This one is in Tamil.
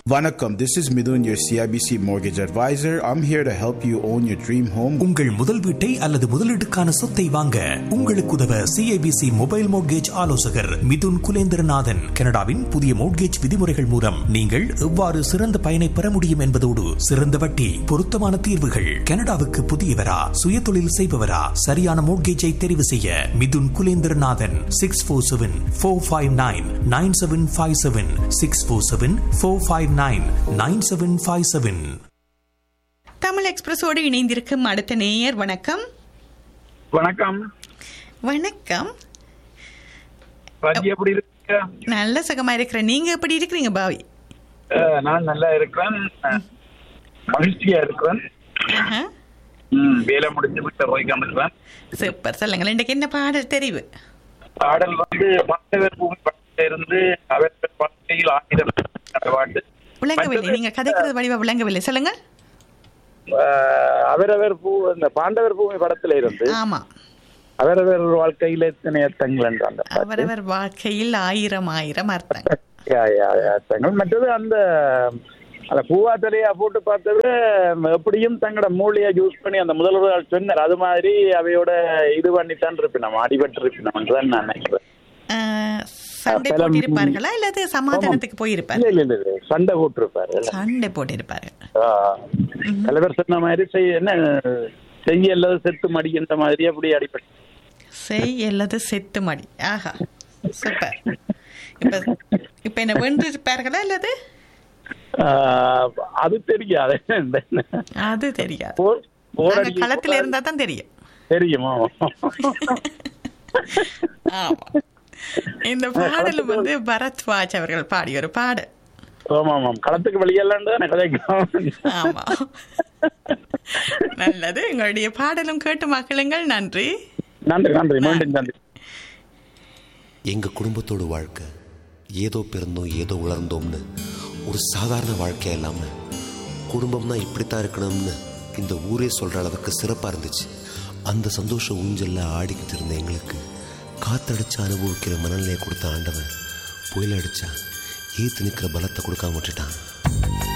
Vanakkam, this is Midun, your CIBC mortgage advisor. I'm here to help you own your dream home. உங்கள் முதல் வீட்டை அல்லது முதலீட்டுக்கான சொத்தை வாங்க உங்களுக்கு உதவ சிஐபிசி மொபைல் மோட்கேஜ் ஆலோசகர் மிதுன் குலேந்திரநாதன் கனடாவின் புதிய மோட்கேஜ் விதிமுறைகள் மூலம் நீங்கள் எவ்வாறு சிறந்த பயனை பெற முடியும் என்பதோடு சிறந்த வட்டி பொருத்தமான தீர்வுகள் கனடாவுக்கு புதியவரா சுயதொழில் செய்பவரா சரியான மோட்கேஜை தெரிவு செய்ய Mithun Kulendranathan six four seven four five nine nine seven five seven six four seven four five nine nine seven five seven தமிழ் எக்ஸ்பிரஸோடு இணைந்திருக்கும் அடுத்த நேயர் வணக்கம் வணக்கம் வணக்கம் ராஜி எப்படி இருக்க நல்ல சுகமா இருக்கிறேன் நீங்க எப்படி இருக்கிறீங்க பாவி அஹ், நான் நல்லா இருக்கிறேன் அஹ், மகிழ்ச்சியா இருக்கிறேன் ஆஹா. ம், வேலை முடிஞ்சு விட்டு போய்க்காம இருக்கிறேன் சூப்பர் சொல்லுங்கள் இன்றைக்கு என்ன பாடல் தெரிவு பாடல் வந்து மாணவர் பூமி படத்துல இருந்து அவர் வாழ்க்கையில் ஆயிரம் அந்த பாட்டு விளங்கவில்லை நீங்க கதைக்கிறது வடிவா விளங்கவில்லை சொல்லுங்கள் அஹ், அவரவர் பூ இந்த பாண்டவர் பூமி படத்துல இருந்து ஆமா அவரவர் வாழ்க்கையில எத்தனை அர்த்தங்கள் என்ற அந்த பாட்டு. அவரவர் வாழ்க்கையில் ஆயிரம் ஆயிரம் அர்த்தங்கள் யா, யா, யா, அர்த்தங்கள் மற்றது அந்த அந்த பூவா தலையா போட்டு பார்த்தது எப்படியும் தங்களோட மூளையை யூஸ் பண்ணி அந்த முதல்வர் சொன்னார் அது மாதிரி அவையோட இது பண்ணித்தான் இருப்பினோம் அடிபட்டு இருப்பினோம் தான் நான் நினைக்கிறேன் ஆஹ், சண்டை பலம். போட்டிருப்பார்களா இல்லது சமாதானத்துக்கு போயிருப்பார் இல்ல இல்ல இல்ல இல்ல. சண்டை போட்டிருப்பாரு சண்டை போட்டிருப்பார்கள் ஆ. தலைவர் சொன்ன மாதிரி செய்ய என்ன செய்ய அல்லது செத்து மடிக்கின்ற மாதிரி அப்படி அடிபட்டு செய் அல்லது செத்து மடி ஆஹா சூப்பர் இப்ப இப்ப என்ன வென்றிருப்பார்களா அல்லது ஆ, அது தெரியாது அது தெரியாது போர் போர் நாங்க அடிக்க களத்துல இருந்தா தான் தெரியும் தெரியுமா ஆமா இந்த பாடலும் வந்து பரத்வாஜ் அவர்கள் பாடிய ஒரு பாடல் ஆமா ஆமாம் களத்துக்கு வெளியெல்லாம் தான் கதைக்கிறோம் ஆமா நல்லது எங்களுடைய பாடலும் கேட்டு மக்களுங்கள் நன்றி நன்றி நன்றி மீண்டும் நன்றி எங்கள் குடும்பத்தோட வாழ்க்கை ஏதோ பிறந்தோம் ஏதோ வளர்ந்தோம்னு ஒரு சாதாரண வாழ்க்கையா இல்லாமல் குடும்பம்னா இப்படித்தான் இருக்கணும்னு இந்த ஊரே சொல்கிற அளவுக்கு சிறப்பாக இருந்துச்சு அந்த சந்தோஷ ஊஞ்சல்ல ஆடிக்கிட்டு இருந்த எங்களுக்கு காத்தடிச்சு அனுபவிக்கிற மனநிலையை கொடுத்த ஆண்டவன் புயல் அடிச்சா ஈத்து நிற்கிற பலத்தை கொடுக்காம விட்டுட்டான்